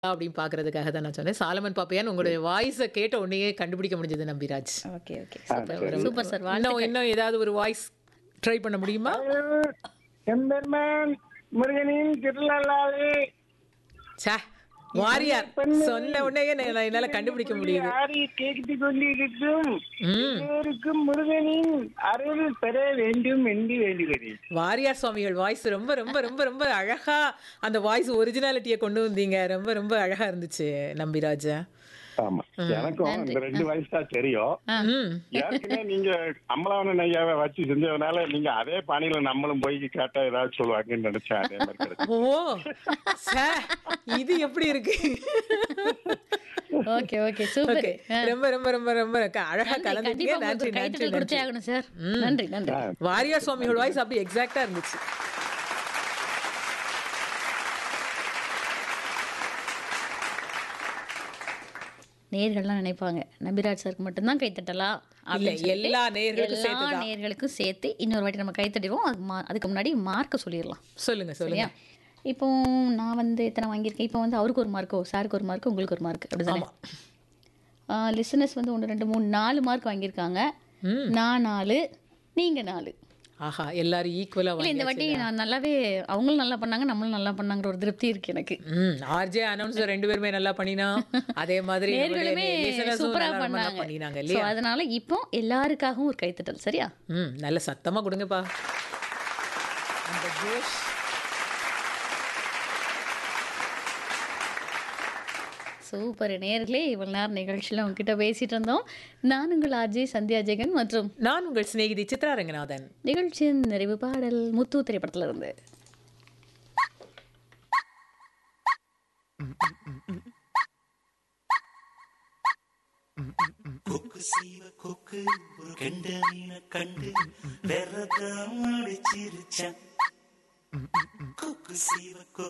அப்படின்னு பார்க்கறதுக்காக தான் நான் சொன்னேன். சாலமன் பாப்பையான்னு உங்களுடைய வாய்ஸ கேட்ட உடனேயே கண்டுபிடிக்க முடிஞ்சது Nambiraj. Okay okay ah, super சரி. சூப்பர் சார் இன்னும் வாழ்த்துக்கள் இன்னும் ஏதாவது ஒரு வாய்ஸ் ட்ரை பண்ண முடியுமா? எம்பெருமான் முருகனின் திருநள்ளாவே ச்சே வாரியார் சொன்ன உடனே நான் என்னால கண்டுபிடிக்க முடியுது. ஆடி கேட்டு கொண்டிருக்கும் ம். எல்லோருக்கும் முருகனின் அருள் பெற வேண்டும் என்று வேண்டுகிறேன் வாரியார் சுவாமிகள் வாய்ஸ் ரொம்ப ரொம்ப ரொம்ப ரொம்ப அழகா அந்த வாய்ஸ் ஒரிஜினாலிட்டியை கொண்டு வந்தீங்க. ரொம்ப ரொம்ப அழகா இருந்துச்சு நம்பிராஜ். ஆமா எனக்கும் இந்த ரெண்டு வயசு தான் தெரியும் ம். ஏற்கனவே நீங்க அமலாவணன் ஐயாவை வச்சு செஞ்சதுனால நீங்க அதே பாணியில நம்மளும் போய் கேட்டா ஏதாவது சொல்லுவாங்கன்னு நினைச்சேன் அதே மாதிரி கிடைச்சு ஓ ச்சே இது எப்படி இருக்கு? ஓகே ஓகே சூப்பர் ஓகே ரொம்ப ரொம்ப ரொம்ப ரொம்ப க- அழகா கலந்துட்டீங்க. கண்டிப்பா நன்றி உங்களுக்கு நன்றி கைத்தட்டல் கொடுத்தே நன்றி. ஆகணும் சார் நன்றி நன்றி வாரியார் சுவாமிகள் வாய்ஸ் அப்படி எக்ஸாக்ட்டா இருந்துச்சு. நேர்கள்லாம் நினைப்பாங்க நபிராஜ் சாருக்கு மட்டும்தான் கைத்தட்டலா அப்படின்னு இல்ல, சொல்லிட்டு எல்லா நேயர்களுக்கும் எல்லா சேர்த்துதான். நேர்களுக்கும் சேர்த்து இன்னொரு வாட்டி நம்ம கைத்தட்டிடுவோம் அது மா- அதுக்கு முன்னாடி மார்க்க சொல்லிடலாம் சொல்லுங்க சொல்லுங்க. சரியா இப்போ நான் வந்து எத்தனை வாங்கியிருக்கேன் இப்போ வந்து அவருக்கு ஒரு மார்க்கோ சாருக்கு ஒரு மார்க் உங்களுக்கு ஒரு மார்க் அப்படிதானே ஆமா. லிசனர்ஸ் வந்து ஒன்று ரெண்டு மூணு நாலு மார்க் வாங்கியிருக்காங்க நான் நாலு நீங்க நாலு ஆஹா எல்லாரும் ஈக்குவலா இல்லை இந்த வாட்டி நான் நல்லாவே அவங்களும் நல்லா பண்ணாங்க நம்மளும் நல்லா பண்ணாங்கிற ஒரு திருப்தி இருக்கு எனக்கு ம் ஆர்ஜே அனௌன்சர் ரெண்டு பேருமே நல்லா பண்ணினா அதே மாதிரி நேர்களுமே சூப்பரா பண்ணாங்க பண்ணினாங்க ஸோ இல்லையா அதனால இப்போ எல்லாருக்காகவும் ஒரு கைத்தட்டல் சரியா ம் நல்ல சத்தமா கொடுங்கப்பா அந்த ஜோஷ் சூப்பர் நேர்களே இவ்வளவு நேரம் நிகழ்ச்சியில் உங்ககிட்ட பேசிட்டு இருந்தோம் நான் உங்கள் அஜய் சந்தியா ஜெகன் மற்றும் நான் உங்கள் சிநேகிதி சித்ரா ரங்கநாதன் நிகழ்ச்சியின் நிறைவு பாடல் முத்து திரைப்படத்துல இருந்து கொக்கு சீவ கொக்கு ஒரு கெண்ட மீனை கண்டு வெறதாம் அடிச்சிருச்சான் கொக்கு சீவ கொக்கு